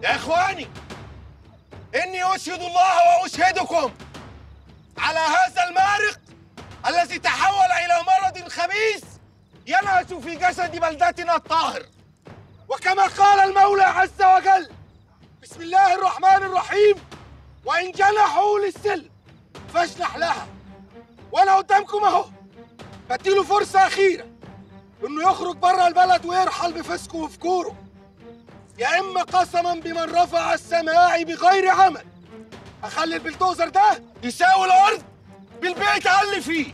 يا إخواني إني أشهد الله وأشهدكم على هذا المارق الذي تحول إلى مرض خبيث ينهش في جسد بلدتنا الطاهر وكما قال المولى عز وجل بسم الله الرحمن الرحيم وإن جنحوا للسلم فاجنح لها وأنا قدامكم أهو بديله فرصة أخيرة إنه يخرج بره البلد ويرحل بفسقه وفجوره يا إما قسما بمن رفع السماء بغير عمل أخلي البلدوزر ده يساوي الأرض بالبيت اللي فيه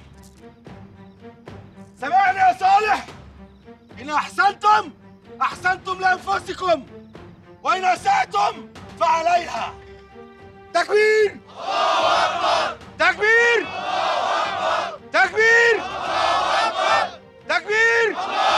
سمعني يا صالح إن أحسنتم أحسنتم لأنفسكم وإن أسأتم فعليها تكبير الله أكبر تكبير الله أكبر تكبير الله أكبر تكبير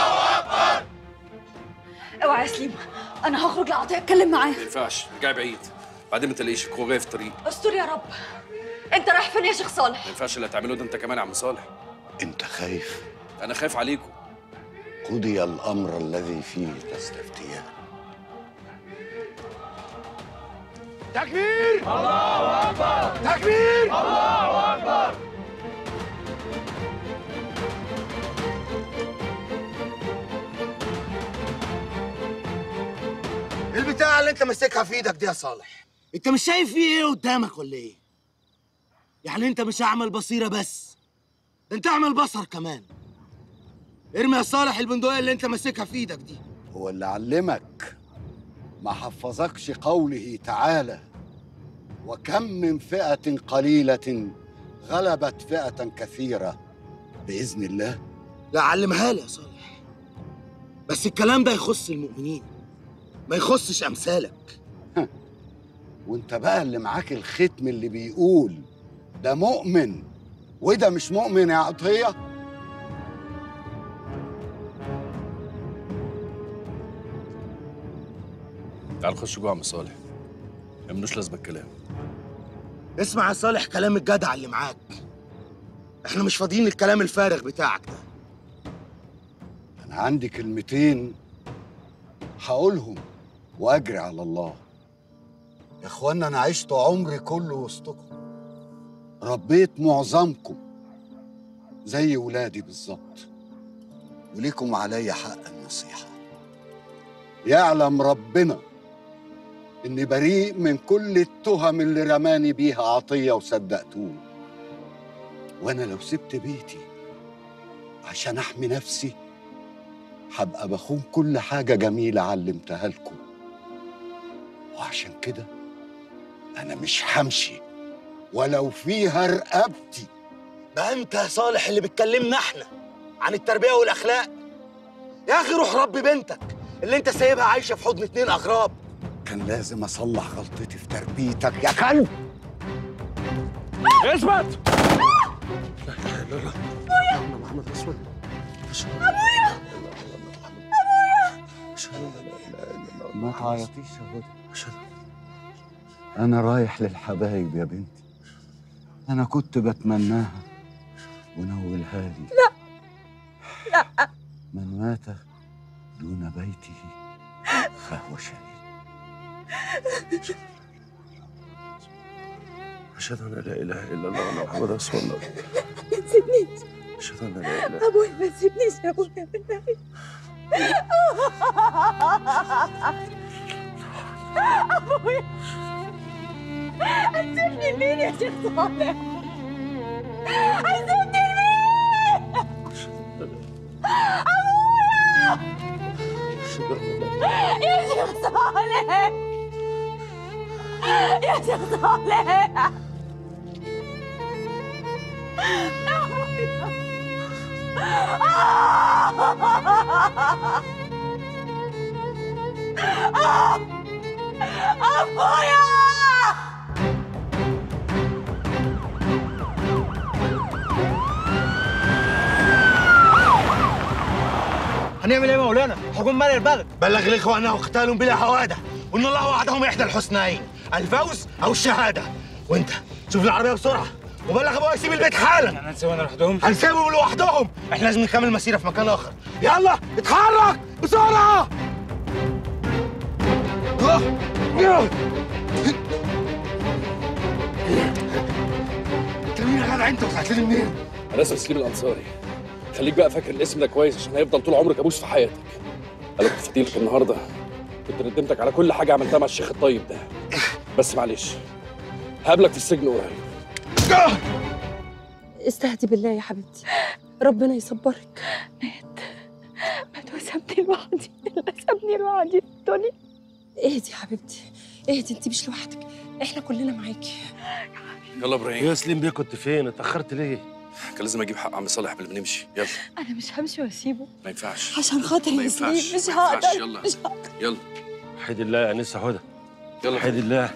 اوعى يا سليم انا هخرج لاعطيه اتكلم معاه ما ينفعش رجعي بعيد بعدين ما تلاقيش هو جاي في الطريق استر يا رب انت رايح فين يا شيخ صالح ما ينفعش اللي هتعمله ده انت كمان يا عم صالح انت خايف انا خايف عليكم قضي الامر الذي فيه تستفتيان تكبير الله أكبر تكبير الله أكبر البتاع اللي انت ماسكها في ايدك دي يا صالح انت مش شايف في ايه قدامك ولا ايه يعني انت مش اعمل بصيره بس ده انت اعمل بصر كمان ارمي يا صالح البندقيه اللي انت ماسكها في ايدك دي هو اللي علمك ما حفظكش قوله تعالى وكم من فئة قليلة غلبت فئة كثيرة بإذن الله لا علمها لي يا صالح بس الكلام ده يخص المؤمنين ما يخصش امثالك وانت بقى اللي معاك الختم اللي بيقول ده مؤمن وده مش مؤمن يا عطية تعال نخش جوه يا عم صالح ما ملوش لازمه الكلام اسمع يا صالح كلام الجدع اللي معاك احنا مش فاضيين للكلام الفارغ بتاعك ده أنا عندي كلمتين هقولهم وأجري على الله يا إخوانا أنا عشت عمري كله وسطكم ربيت معظمكم زي ولادي بالظبط وليكم عليا حق النصيحة يعلم ربنا إني بريء من كل التهم اللي رماني بيها عطية وصدقتوه وأنا لو سبت بيتي عشان أحمي نفسي هبقى بخون كل حاجة جميلة علمتها لكم وعشان كده أنا مش همشي ولو فيها رقبتي بقى انت يا صالح اللي بتكلمنا احنا عن التربيه والاخلاق يا اخي روح ربي بنتك اللي انت سايبها عايشه في حضن اتنين اغراب كان لازم أصلح غلطتي في تربيتك يا كلب اثبت ما تعيطيش يا هدى أنا رايح للحبايب يا بنتي أنا كنت بتمناها ونولها لي لا لا من مات دون بيته فهو شهيد اشهد ان لا اله الا الله وان محمد رسول الله ما تسيبنيش اشهد ان لا اله ابويا ما تسيبنيش يا ابويا بالله ابويا هتسيبني لمين يا شيخ صالح هتسيبني لمين ابويا يا شيخ صالح يا شيخ صالح أبويا هنعمل ايه يا مولانا حكم مال البلد بلغ الاخوه انه قتال بلا حواده وان الله وعدهم احدى الحسنيين الفوز او الشهاده وانت شوف العربيه بسرعه وبلغ ابويا يسيب البيت حالا انا هنسيبهم لوحدهم هنسيبهم لوحدهم احنا لازم نكمل مسيره في مكان اخر يلا اتحرك بسرعه أوه. انت مين يا جدع انت وطلعت لي منين؟ انا اسمي سليم الانصاري خليك بقى فاكر الاسم ده كويس عشان هيفضل طول عمرك ابوس في حياتك انا كنت فضيلك النهارده كنت ندمتك على كل حاجه عملتها مع الشيخ الطيب ده بس معلش هقابلك في السجن قريب استهدي بالله يا حبيبتي ربنا يصبرك مات مات وسابني لوحدي اللي سابني لوحدي في الدنيا اهدي يا حبيبتي اهدي انت مش لوحدك احنا كلنا معاكي يلا ابراهيم يا سليم بيه كنت فين اتاخرت ليه كان لازم اجيب حق عم صالح قبل ما نمشي يلا انا مش همشي واسيبه ما ينفعش عشان خاطر ما يا سليم ينفعش، مش ما ينفعش، هقدر يلا. مش هقدر يلا حيد الله يا انسه هدى يلا حيد الله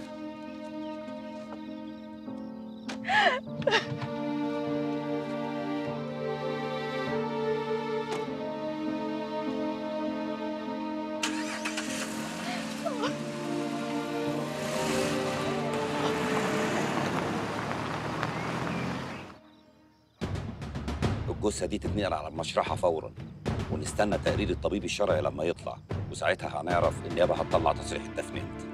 الجثة دي تتنقل على المشرحة فورا ونستنى تقرير الطبيب الشرعي لما يطلع وساعتها هنعرف النيابة هتطلع تصريح التثبيت